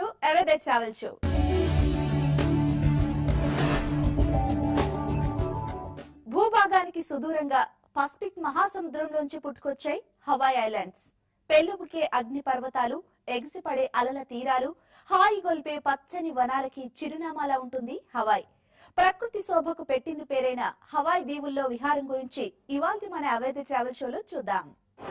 to ఎవెదే travel show భూభాగానికి సుదూరంగా పసిఫిక్ మహాసముద్రంలోంచి పుట్టుకొచ్చాయి హవాయ్ ఐలాండ్స్ పెళ్ళుబుకే అగ్ని పర్వతాలు ఎగిసిపడే అలల తీరాలు హాయి గొల్పే పచ్చని వనాలకి చిరునామాలా ఉంటుంది హవాయ్ ప్రకృతి శోభకు పెట్టింది పేరైన హవాయ్ దీవుల్లో విహారం గురించి ఇవాల్టి మన అవైధ ట్రావెల్ షోలో చూద్దాం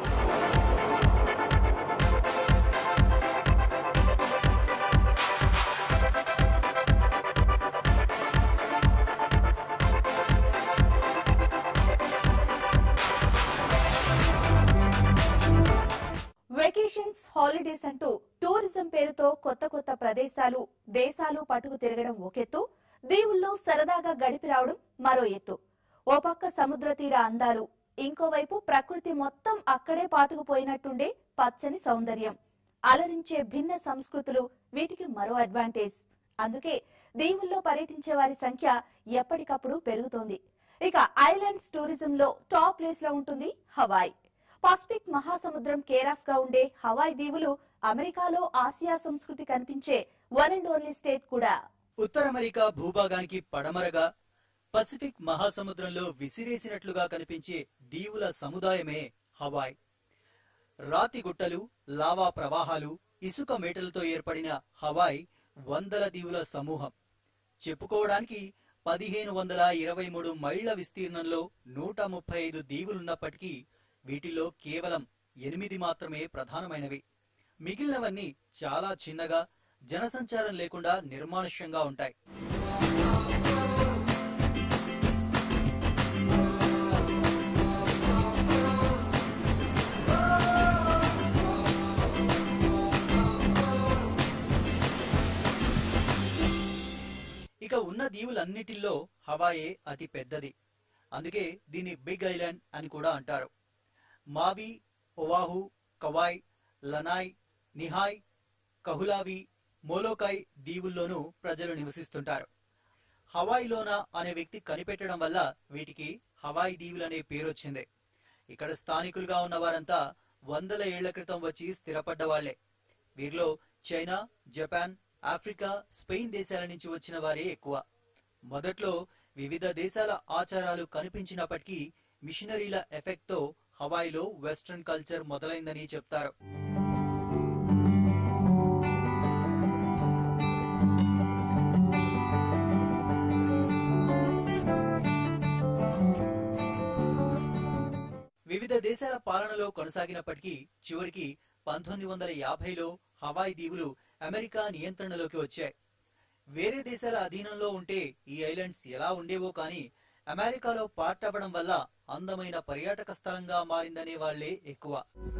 వెకేషన్స్ హాలిడేస్ అంటూ టూరిజం పేరుతో కొత్త కొత్త ప్రదేశాలు దేశాలు పట్టుకు తిరగడం ఒకెత్తు దీవుల్లో సరదాగా గడిపి రావడం మరో ఎత్తు ఓ పక్క సముద్ర తీర అందాలు ఇంకోవైపు ప్రకృతి మొత్తం అక్కడే పాతుకుపోయినట్టుండే పచ్చని సౌందర్యం అలరించే భిన్న సంస్కృతులు వీటికి మరో అడ్వాంటేజ్ అందుకే దీవుల్లో పర్యటించే వారి సంఖ్య ఎప్పటికప్పుడు పెరుగుతోంది ఇక ఐలాండ్స్ టూరిజం లో టాప్ ప్లేస్ లో ఉంటుంది హవాయ్ పసిఫిక్ మహాసముద్రం కేరాఫ్ గా ఉండే హవాయ్ దీవులు అమెరికాలో ఆసియా సంస్కృతి కనిపించే వన్ అండ్ ఓన్లీ స్టేట్ కూడా ఉత్తర అమెరికా భూభాగానికి పడమరగా పసిఫిక్ మహాసముద్రంలో విసిరేసినట్లుగా కనిపించే దీవుల సముదాయమే హవాయ్ రాతి గుట్టలు లావా ప్రవాహాలు ఇసుక మేటలతో ఏర్పడిన హవాయ్ వందల దీవుల సమూహం చెప్పుకోవడానికి పదిహేను వందల ఇరవై మూడు మైళ్ల విస్తీర్ణంలో నూట ముప్పై ఐదు దీవులున్నప్పటికీ వీటిల్లో కేవలం ఎనిమిది మాత్రమే ప్రధానమైనవి మిగిలినవన్నీ చాలా చిన్నగా జనసంచారం లేకుండా నిర్మానుష్యంగా ఉంటాయి ఇక ఉన్న దీవులన్నిటిల్లో హవాయే అతి పెద్దది అందుకే దీన్ని బిగ్ ఐలాండ్ అని కూడా అంటారు మావి ఒవాహు కవాయ్ లనాయ్ నిహాయ్ కహులావి మోలోకాయ్ దీవుల్లోనూ ప్రజలు నివసిస్తుంటారు హవాయిలోనా అనే వ్యక్తి కనిపెట్టడం వల్ల వీటికి హవాయి దీవులనే పేరొచ్చింది ఇక్కడ స్థానికులుగా ఉన్న వారంతా వందల ఏళ్ల క్రితం వచ్చి స్థిరపడ్డ వాళ్లే వీరిలో చైనా జపాన్ ఆఫ్రికా స్పెయిన్ దేశాల నుంచి వచ్చిన వారే ఎక్కువ మొదట్లో వివిధ దేశాల ఆచారాలు కనిపించినప్పటికీ మిషనరీల ఎఫెక్ట్ తో హవాయిలో వెస్ట్రన్ కల్చర్ మొదలైందని చెప్తారు వివిధ దేశాల పాలనలో కొనసాగినప్పటికీ చివరికి పంతొమ్మిది వందల యాభైలో హవాయి దీవులు అమెరికా నియంత్రణలోకి వచ్చాయి వేరే దేశాల అధీనంలో ఉంటే ఈ ఐలాండ్స్ ఎలా ఉండేవో కానీ అమెరికాలో పార్టవ్వడం వల్ల అందమైన పర్యాటక స్థలంగా మారిందనే వాళ్లే ఎక్కువ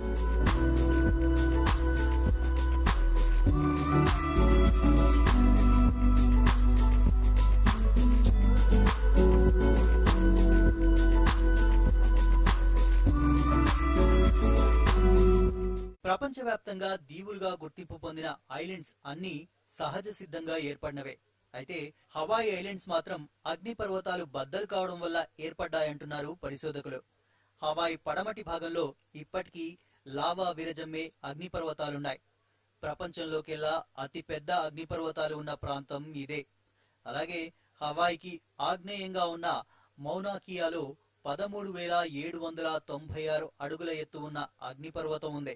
ప్రపంచవ్యాప్తంగా దీవులుగా గుర్తింపు పొందిన ఐలాండ్స్ అన్ని సహజ సిద్ధంగా ఏర్పడినవే అయితే హవాయి ఐలాండ్స్ మాత్రం అగ్ని పర్వతాలు బద్దలు కావడం వల్ల ఏర్పడ్డాయంటున్నారు పరిశోధకులు హవాయి పడమటి భాగంలో ఇప్పటికీ లావా విరజమ్మే అగ్ని పర్వతాలున్నాయి ప్రపంచంలోకెల్లా అతి పెద్ద అగ్ని పర్వతాలు ఉన్న ప్రాంతం ఇదే అలాగే హవాయికి ఆగ్నేయంగా ఉన్న మౌనాకియాలో పదమూడు వేల ఏడు వందల తొంభై ఆరు అడుగుల ఎత్తు ఉన్న అగ్నిపర్వతం ఉంది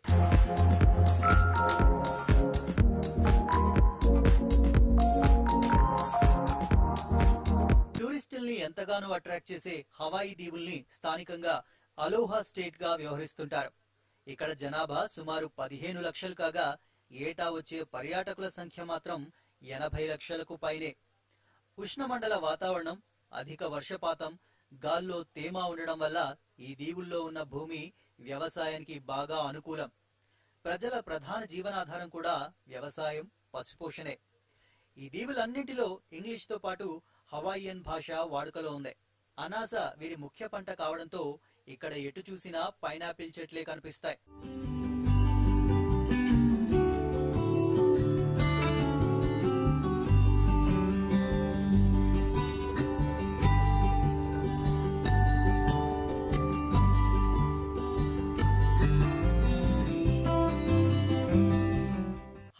టూరిస్టుల్ని ఎంతగానో అట్రాక్ట్ చేసే హవాయి దీవుల్ని స్థానికంగా అలోహా స్టేట్ గా వ్యవహరిస్తుంటారు ఇక్కడ జనాభా సుమారు పదిహేను లక్షలు కాగా ఏటా వచ్చే పర్యాటకుల సంఖ్య మాత్రం ఎనభై లక్షలకు పైనే ఉష్ణమండల వాతావరణం అధిక వర్షపాతం గాల్లో తేమ ఉండడం వల్ల ఈ దీవుల్లో ఉన్న భూమి వ్యవసాయానికి బాగా అనుకూలం ప్రజల ప్రధాన జీవనాధారం కూడా వ్యవసాయం పశుపోషణే ఈ దీవులన్నింటిలో ఇంగ్లీష్ తో పాటు హవాయియన్ భాష వాడుకలో ఉంది అనాస వీరి ముఖ్య పంట కావడంతో ఇక్కడ ఎటు చూసినా పైనాపిల్ చెట్లే కనిపిస్తాయి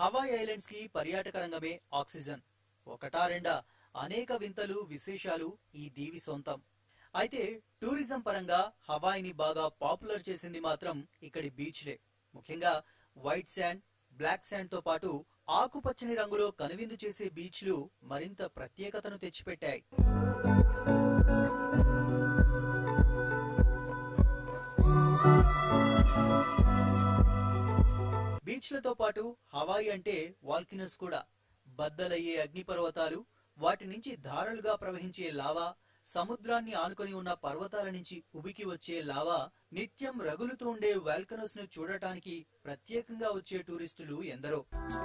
హవాయి ఐలాండ్స్ కి పర్యాటక రంగమే ఆక్సిజన్ ఒకటా రెండా అనేక వింతలు విశేషాలు ఈ దీవి సొంతం అయితే టూరిజం పరంగా హవాయిని బాగా పాపులర్ చేసింది మాత్రం ఇక్కడి బీచ్లే ముఖ్యంగా వైట్ శాండ్ బ్లాక్ శాండ్ తో పాటు ఆకుపచ్చని రంగులో కనువిందు చేసే బీచ్లు మరింత ప్రత్యేకతను తెచ్చిపెట్టాయి బీచ్లతో పాటు హవాయి అంటే వాల్కినస్ కూడా బద్దలయ్యే అగ్నిపర్వతాలు వాటి నుంచి ధారలుగా ప్రవహించే లావా సముద్రాన్ని ఆనుకొని ఉన్న పర్వతాల నుంచి ఉబికి వచ్చే లావా నిత్యం రగులుతూ ఉండే వాల్కనోస్ ను చూడటానికి ప్రత్యేకంగా వచ్చే టూరిస్టులు ఎందరో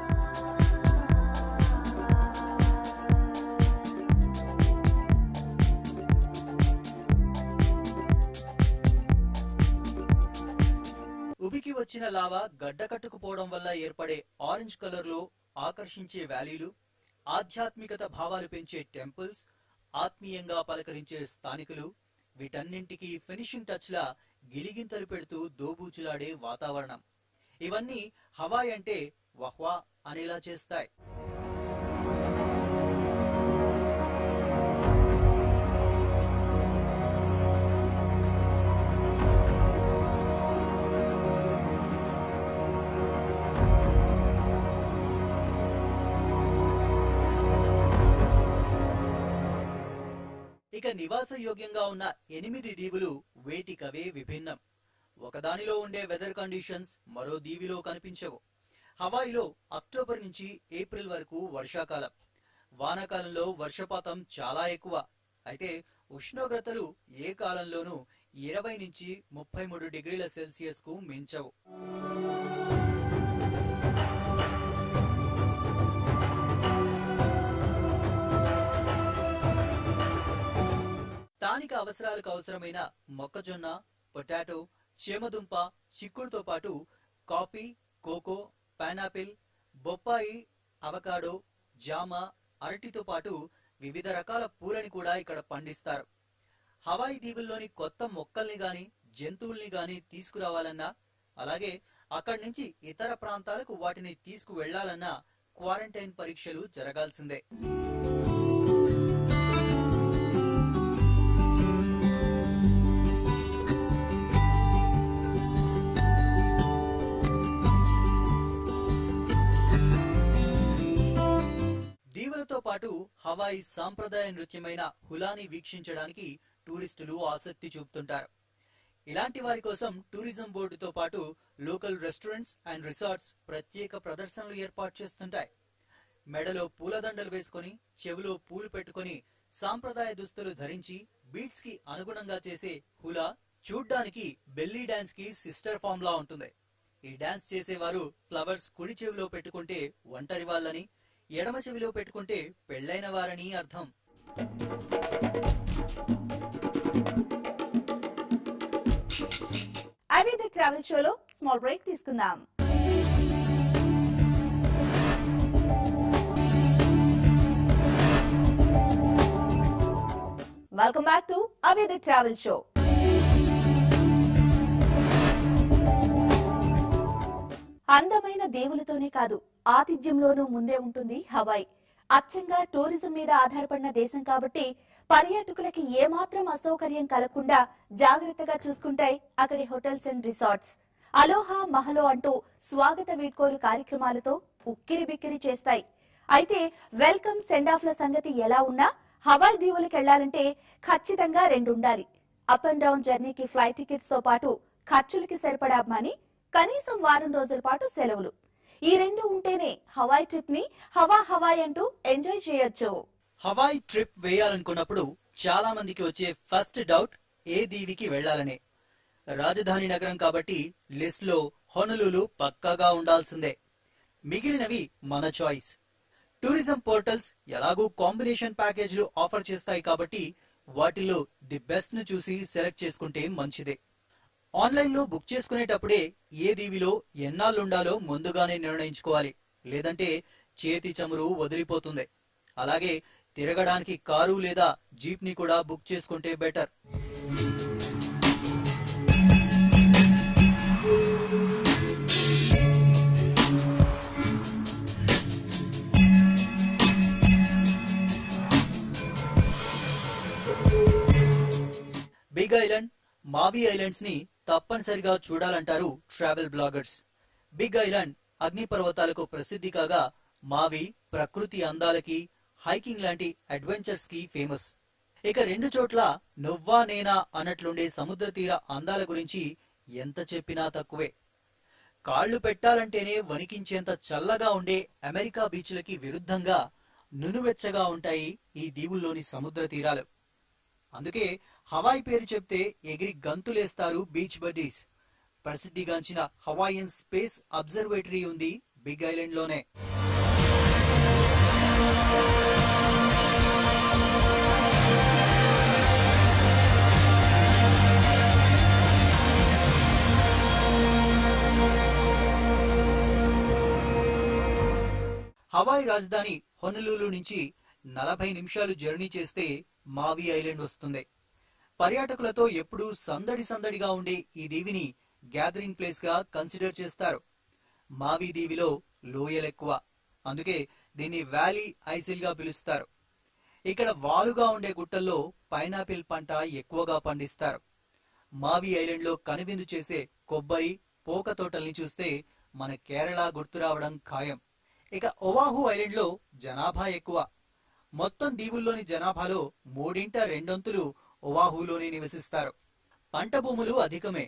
ఉబికి వచ్చిన లావా గడ్డకట్టుకుపోవడం వల్ల ఏర్పడే ఆరెంజ్ కలర్ లో ఆకర్షించే వ్యాలీలు ఆధ్యాత్మికత భావాలు పెంచే టెంపుల్స్ ఆత్మీయంగా పలకరించే స్థానికులు వీటన్నింటికి ఫినిషింగ్ టచ్ లా గిలిగింతలు పెడుతూ దోబూచులాడే వాతావరణం ఇవన్నీ హవాయ్ అంటే వహ్వా అనేలా చేస్తాయి ఇక నివాస యోగ్యంగా ఉన్న ఎనిమిది దీవులు వేటికవే విభిన్నం ఒకదానిలో ఉండే వెదర్ కండిషన్స్ మరో దీవిలో కనిపించవు హవాయిలో అక్టోబర్ నుంచి ఏప్రిల్ వరకు వర్షాకాలం వానాకాలంలో వర్షపాతం చాలా ఎక్కువ అయితే ఉష్ణోగ్రతలు ఏ కాలంలోనూ ఇరవై నుంచి ముప్పై మూడు డిగ్రీల సెల్సియస్ కు మించవు స్థానిక అవసరాలకు అవసరమైన మొక్కజొన్న పొటాటో చేమదుంప చిక్కుడుతో పాటు కాఫీ కోకో పైనాపిల్ బొప్పాయి అవకాడో జామ అరటితో పాటు వివిధ రకాల పూలని కూడా ఇక్కడ పండిస్తారు హవాయి దీవుల్లోని కొత్త మొక్కల్ని గాని జంతువుల్ని గాని తీసుకురావాలన్నా అలాగే అక్కడి నుంచి ఇతర ప్రాంతాలకు వాటిని తీసుకు వెళ్లాలన్నా క్వారంటైన్ పరీక్షలు జరగాల్సిందే దీవులతో పాటు హవాయి సాంప్రదాయ నృత్యమైన హులాని వీక్షించడానికి టూరిస్టులు ఆసక్తి చూపుతుంటారు ఇలాంటి వారి కోసం టూరిజం బోర్డుతో పాటు లోకల్ రెస్టారెంట్స్ అండ్ రిసార్ట్స్ ప్రత్యేక ప్రదర్శనలు ఏర్పాటు చేస్తుంటాయి మెడలో పూలదండలు వేసుకొని చెవిలో పూలు పెట్టుకొని సాంప్రదాయ దుస్తులు ధరించి బీట్స్ కి అనుగుణంగా చేసే హులా చూడ్డానికి బెల్లీ డాన్స్ కి సిస్టర్ ఫామ్ లా ఉంటుంది ఈ డాన్స్ చేసేవారు ఫ్లవర్స్ కుడి చెవిలో పెట్టుకుంటే ఒంటరి వాళ్ళని ఎడమ చెవిలో పెట్టుకుంటే పెళ్లైన వారని అర్థం అవి ది ట్రావెల్ షోలో స్మాల్ బ్రేక్ తీసుకుందాం వెల్కమ్ బ్యాక్ టు అవి ది ట్రావెల్ షో అందమైన దేవులతోనే కాదు ఆతిథ్యంలోనూ ముందే ఉంటుంది హవాయ్ అచ్చంగా టూరిజం మీద ఆధారపడిన దేశం కాబట్టి పర్యాటకులకి ఏమాత్రం అసౌకర్యం కలగకుండా జాగ్రత్తగా చూసుకుంటాయి అక్కడి hotels and resorts aloha mahalo అంటూ స్వాగత వీడ్కోలు కార్యక్రమాలతో ఉక్కిరి బిక్కిరి చేస్తాయి అయితే వెల్కమ్ సెండ్ ఆఫ్ ల సంగతి ఎలా ఉన్నా హవాయ్ దీవులకు వెళ్లాలంటే ఖచ్చితంగా రెండు ఉండాలి అప్ అండ్ డౌన్ జర్నీకి ఫ్లైట్ టికెట్స్ తో పాటు ఖర్చులకి సరిపడా మనీ కనీసం వారం రోజుల పాటు సెలవులు ఈ రెండు ఉంటేనే హవాయ్ ట్రిప్ ని హవా హవాయ్ అంటూ ఎంజాయ్ చేయొచ్చు హవాయ్ ట్రిప్ వేయాలనుకున్నప్పుడు చాలా మందికి వచ్చే ఫస్ట్ డౌట్ ఏ దీవికి వెళ్లాలనే రాజధాని నగరం కాబట్టి లిస్ట్ లో హొనలులు పక్కాగా ఉండాల్సిందే మిగిలినవి మన చాయిస్ టూరిజం పోర్టల్స్ ఎలాగూ కాంబినేషన్ ప్యాకేజీలు ఆఫర్ చేస్తాయి కాబట్టి వాటిలో ది బెస్ట్ ను చూసి సెలెక్ట్ చేసుకుంటే మంచిదే ఆన్లైన్ లో బుక్ చేసుకునేటప్పుడే ఏ దీవిలో ఎన్నాళ్ళుండాలో ముందుగానే నిర్ణయించుకోవాలి లేదంటే చేతి చమురు వదిలిపోతుంది అలాగే తిరగడానికి కారు లేదా జీప్ ని కూడా బుక్ చేసుకుంటే better big island Maui islands ని తప్పనిసరిగా చూడాలంటారు ట్రావెల్ బ్లాగర్స్ బిగ్ ఐలాండ్ అగ్నిపర్వతాలకు ప్రసిద్ధి కాగా మావి ప్రకృతి అందాలకి హైకింగ్ లాంటి అడ్వెంచర్స్ కి ఫేమస్ ఇక రెండు చోట్ల నువ్వా నేనా అన్నట్లుండే సముద్ర తీర అందాల గురించి ఎంత చెప్పినా తక్కువే కాళ్లు పెట్టాలంటేనే వణికించేంత చల్లగా ఉండే అమెరికా బీచ్లకి విరుద్ధంగా నునువెచ్చగా ఉంటాయి ఈ దీవుల్లోని సముద్ర తీరాలు అందుకే హవాయ్ పేరు చెప్తే ఎగిరి గంతులేస్తారు బీచ్ బడ్డీస్ ప్రసిద్ధిగాంచిన హవాయియన్ స్పేస్ అబ్జర్వేటరీ ఉంది బిగ్ ఐలాండ్ లోనే హవాయ్ రాజధాని హొనలూలు నుంచి నలభై నిమిషాలు జర్నీ చేస్తే మావి ఐలాండ్ వస్తుంది పర్యాటకులతో ఎప్పుడూ సందడి సందడిగా ఉండే ఈ దీవిని గ్యాదరింగ్ ప్లేస్ గా కన్సిడర్ చేస్తారు మావి దీవిలో లోయలెక్కువ అందుకే దీన్ని వ్యాలీ ఐసిల్ గా పిలుస్తారు ఇక్కడ వాలుగా ఉండే గుట్టల్లో పైనాపిల్ పంట ఎక్కువగా పండిస్తారు మావి ఐలాండ్ లో కనువిందు చేసే కొబ్బరి పోక తోటల్ని చూస్తే మన కేరళ గుర్తు రావడం ఖాయం ఇక ఒవాహు ఐలాండ్ లో జనాభా ఎక్కువ మొత్తం దీవుల్లోని జనాభాలో మూడింట రెండొంతులు ఒవాహులోనే నివసిస్తారు పంట భూములు అధికమే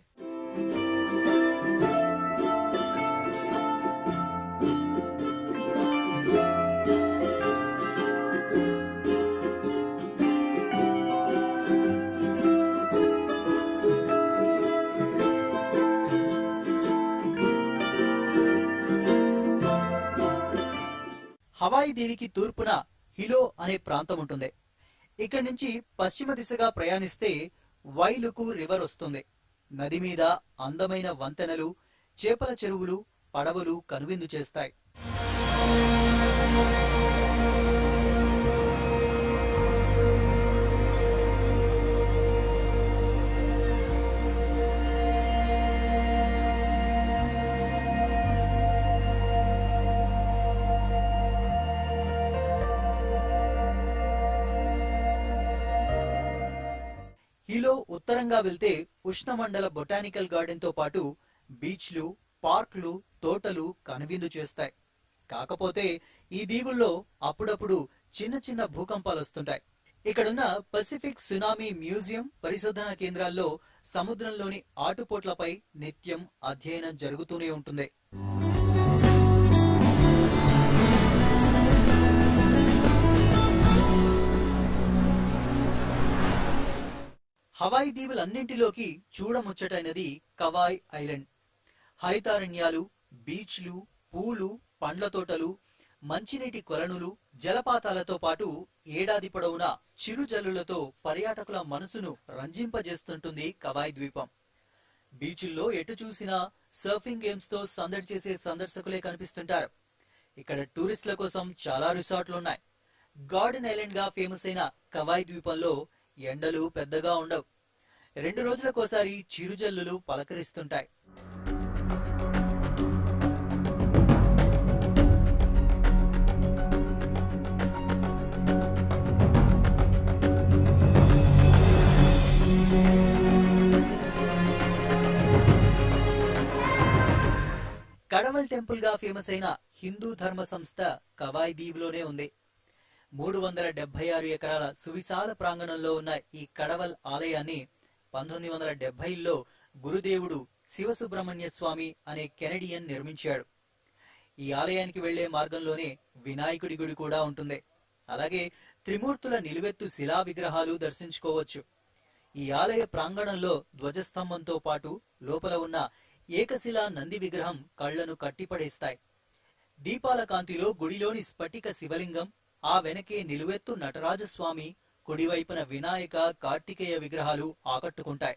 హవాయి దీవికి తూర్పున హిలో అనే ప్రాంతం ఉంటుంది ఇక్కడి నుంచి పశ్చిమ దిశగా ప్రయాణిస్తే వైలుకు రివర్ వస్తుంది నది మీద అందమైన వంతెనలు చేపల చెరువులు పడవలు కనువిందు చేస్తాయి హిలో ఉత్తరంగా వెళ్తే ఉష్ణమండల బొటానికల్ గార్డెన్ తో పాటు బీచ్లు పార్కులు తోటలు కనువిందు చేస్తాయి కాకపోతే ఈ దీవుల్లో అప్పుడప్పుడు చిన్న చిన్న భూకంపాలు వస్తుంటాయి ఇక్కడున్న పసిఫిక్ సునామీ మ్యూజియం పరిశోధనా కేంద్రాల్లో సముద్రంలోని ఆటుపోట్లపై నిత్యం అధ్యయనం జరుగుతూనే ఉంటుంది హవాయి దీవులన్నింటిలోకి చూడముచ్చటైనది కవాయ్ ఐలాండ్ హరితారణ్యాలు బీచ్లు పూలు పండ్ల తోటలు మంచినీటి కొలనులు జలపాతాలతో పాటు ఏడాది పొడవునా చిరుజల్లులతో పర్యాటకుల మనసును రంజింపజేస్తుంటుంది కవాయ్ ద్వీపం బీచుల్లో ఎటు చూసినా సర్ఫింగ్ గేమ్స్ తో సందడి చేసే సందర్శకులే కనిపిస్తుంటారు ఇక్కడ టూరిస్టుల కోసం చాలా రిసార్ట్లున్నాయి గార్డెన్ ఐలాండ్ గా ఫేమస్ అయిన కవాయ్ ద్వీపంలో ఎండలు పెద్దగా ఉండవు రెండు రోజులకోసారి చిరుజల్లులు పలకరిస్తుంటాయి కడవల్ టెంపుల్ గా ఫేమస్ అయిన హిందూ ధర్మ సంస్థ కవాయ్ దీవ్లోనే ఉంది మూడు వందల డెబ్బై ఆరు ఎకరాల సువిశాల ప్రాంగణంలో ఉన్న ఈ కడవల్ ఆలయాన్ని పంతొమ్మిది వందల డెబ్బైలో గురుదేవుడు శివసుబ్రహ్మణ్య స్వామి అనే కెనడియన్ నిర్మించాడు ఈ ఆలయానికి వెళ్లే మార్గంలోనే వినాయకుడి గుడి కూడా ఉంటుంది అలాగే త్రిమూర్తుల నిలువెత్తు శిలా విగ్రహాలు దర్శించుకోవచ్చు ఈ ఆలయ ప్రాంగణంలో ధ్వజస్తంభంతో పాటు లోపల ఉన్న ఏకశిలా నంది విగ్రహం కళ్లను కట్టిపడేస్తాయి దీపాల కాంతిలో గుడిలోని స్ఫటిక శివలింగం ఆ వెనకే నిలువెత్తు నటరాజస్వామి కుడివైపున వినాయక కార్తికేయ విగ్రహాలు ఆకట్టుకుంటాయి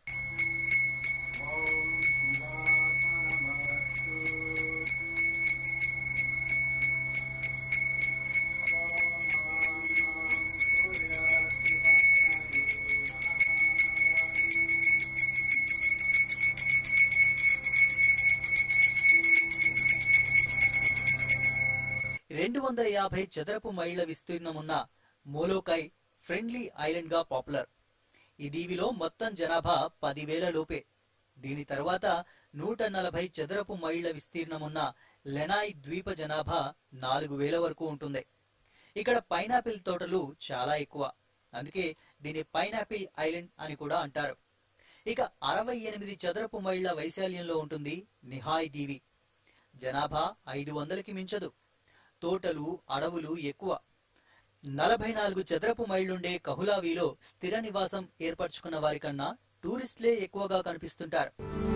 రెండు వందల యాభై చదరపు మైళ్ల విస్తీర్ణమున్న మోలోకై ఫ్రెండ్లీ ఐలాండ్ గా పాపులర్ ఈ దీవిలో మొత్తం జనాభా పదివేల లోపే దీని తర్వాత నూట నలభై చదరపు మైళ్ల విస్తీర్ణమున్న లెనాయ్ ద్వీప జనాభా నాలుగు వేల వరకు ఉంటుంది ఇక్కడ పైనాపిల్ తోటలు చాలా ఎక్కువ అందుకే దీని పైనాపిల్ ఐలాండ్ అని కూడా అంటారు ఇక అరవై ఎనిమిది చదరపు మైళ్ల వైశాల్యంలో ఉంటుంది నిహాయ్ దీవి జనాభా ఐదు వందలకి మించదు తోటలు అడవులు ఎక్కువ నలభై నాలుగు చదరపు మైళ్లుండే కహులావీలో స్థిర నివాసం ఏర్పరచుకున్న వారికన్నా టూరిస్టులే ఎక్కువగా కనిపిస్తుంటారు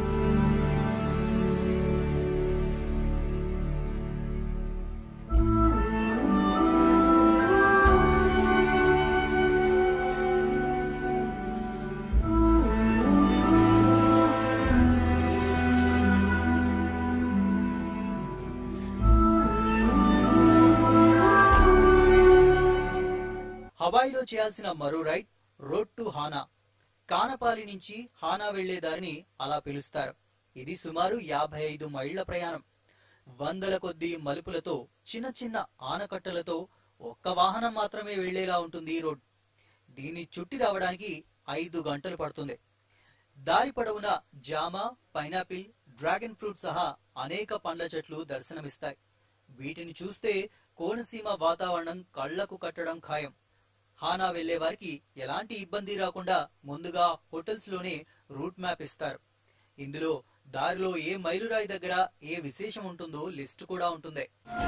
హవాయిలో చేయాల్సిన మరో ride road to Hana Kaanapali నుంచి హానా వెళ్లే దారిని అలా పిలుస్తారు ఇది సుమారు యాభై ఐదు మైళ్ల ప్రయాణం వందల కొద్దీ మలుపులతో చిన్న చిన్న ఆనకట్టలతో ఒక్క వాహనం మాత్రమే వెళ్లేలా ఉంటుంది ఈ రోడ్ దీన్ని చుట్టి రావడానికి ఐదు గంటలు పడుతుంది దారి పొడవున జామ పైనాపిల్ డ్రాగన్ ఫ్రూట్ సహా అనేక పండ్ల చెట్లు దర్శనమిస్తాయి వీటిని చూస్తే కోనసీమ వాతావరణం కళ్లకు కట్టడం ఖాయం హానా వెళ్లే వారికి ఎలాంటి ఇబ్బంది రాకుండా ముందుగా హోటల్స్ లోనే రూట్ మ్యాప్ ఇస్తారు ఇందులో దారిలో ఏ మైలురాయి దగ్గర ఏ విశేషం ఉంటుందో లిస్ట్ కూడా ఉంటుంది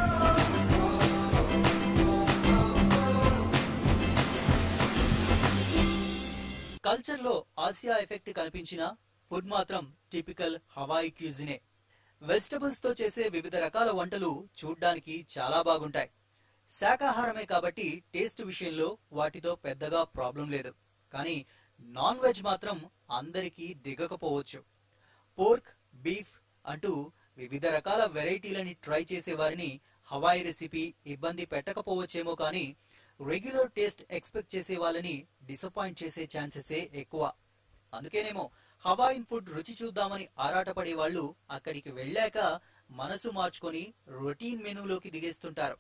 కల్చర్ లో ఆసియా ఎఫెక్ట్ కనిపించిన ఫుడ్ మాత్రం టిపికల్ హవాయి క్యూజినే వెజిటబుల్స్ తో చేసే వివిధ రకాల వంటలు చూడ్డానికి చాలా బాగుంటాయి శాకాహారమే కాబట్టి టేస్ట్ విషయంలో వాటితో పెద్దగా ప్రాబ్లం లేదు కానీ నాన్ వెజ్ మాత్రం అందరికీ దిగకపోవచ్చు పోర్క్ బీఫ్ అంటూ వివిధ రకాల వెరైటీలని ట్రై చేసే వారిని హవాయి రెసిపీ ఇబ్బంది పెట్టకపోవచ్చేమో కానీ రెగ్యులర్ టేస్ట్ ఎక్స్పెక్ట్ చేసే వాళ్ళని డిసప్పాయింట్ చేసే ఛాన్సెసే ఎక్కువ అందుకేనేమో హవాయిన్ ఫుడ్ రుచి చూద్దామని ఆరాటపడే వాళ్ళు అక్కడికి వెళ్ళాక మనసు మార్చుకొని రొటీన్ మెనూలోకి దిగేస్తుంటారు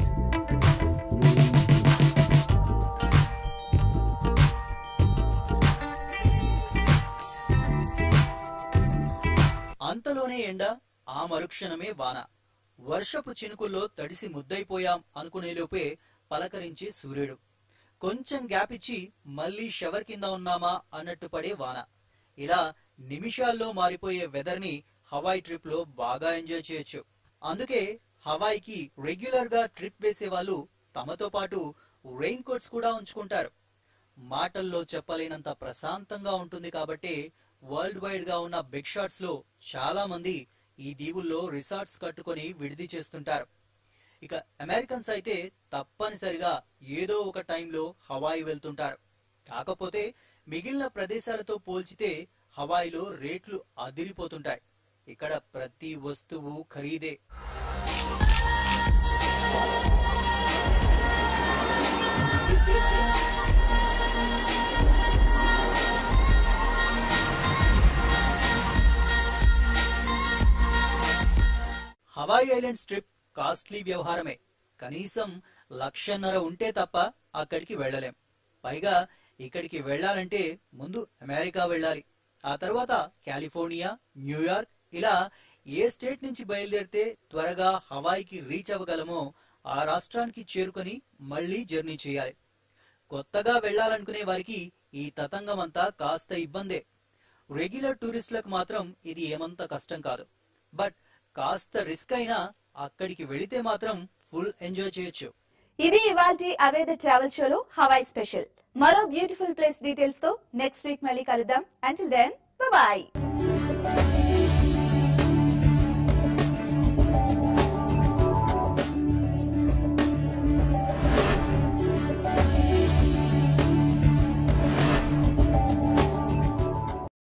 అంతలోనే ఎండ ఆ మరుక్షణమే వాన వర్షపు చినుకుల్లో తడిసి ముద్దైపోయాం అనుకునేలోపే పలకరించి సూర్యుడు కొంచెం గ్యాప్ ఇచ్చి మళ్ళీ షవర్ కింద ఉన్నామా అన్నట్టు పడే వాన ఇలా నిమిషాల్లో మారిపోయే వెదర్ ని హవాయి ట్రిప్ లో బాగా ఎంజాయ్ చేయొచ్చు అందుకే హవాయికి రెగ్యులర్ గా ట్రిప్ వేసే వాళ్ళు తమతో పాటు రెయిన్ కోట్స్ కూడా ఉంచుకుంటారు మాటల్లో చెప్పలేనంత ప్రశాంతంగా ఉంటుంది కాబట్టి వరల్డ్ వైడ్ గా ఉన్న బిగ్ షాట్స్ లో చాలా మంది ఈ దీవుల్లో రిసార్ట్స్ కట్టుకొని విడిది చేస్తుంటారు ఇక అమెరికన్స్ అయితే తప్పనిసరిగా ఏదో ఒక టైంలో హవాయి వెళ్తుంటారు కాకపోతే మిగిలిన ప్రదేశాలతో పోల్చితే హవాయిలో రేట్లు అదిరిపోతుంటాయి ఇక్కడ ప్రతి వస్తువు ఖరీదే హవాయి ఐలాండ్స్ ట్రిప్ కాస్ట్లీ వ్యవహారమే కనీసం లక్షన్నర ఉంటే తప్ప అక్కడికి వెళ్ళలేం పైగా ఇక్కడికి వెళ్ళాలంటే ముందు అమెరికా వెళ్ళాలి ఆ తర్వాత కాలిఫోర్నియా న్యూయార్క్ ఇలా ఏ స్టేట్ నుంచి బయలుదేరితే త్వరగా హవాయికి రీచ్ అవ్వగలమో ఆ రాష్ట్రానికి చేరుకొని మళ్ళీ జర్నీ చేయాలి కొత్తగా వెళ్ళాలనుకునే వారికి ఈ తతంగం అంతా కాస్త ఇబ్బందే రెగ్యులర్ టూరిస్టులకు మాత్రం ఇది ఏమంత కష్టం కాదు బట్ కాస్త రిస్క్ అయినా అక్కడికి వెళితే మాత్రం ఫుల్ ఎంజాయ్ చేయొచ్చు ఇది ఇవాల్టి అవేద ట్రావెల్ షోలో హవాయి స్పెషల్ మరో బ్యూటిఫుల్ ప్లేస్ డీటెయిల్స్ తో నెక్స్ట్ వీక్ మళ్ళీ కలుద్దాం అంటిల్ దెన్ బాయ్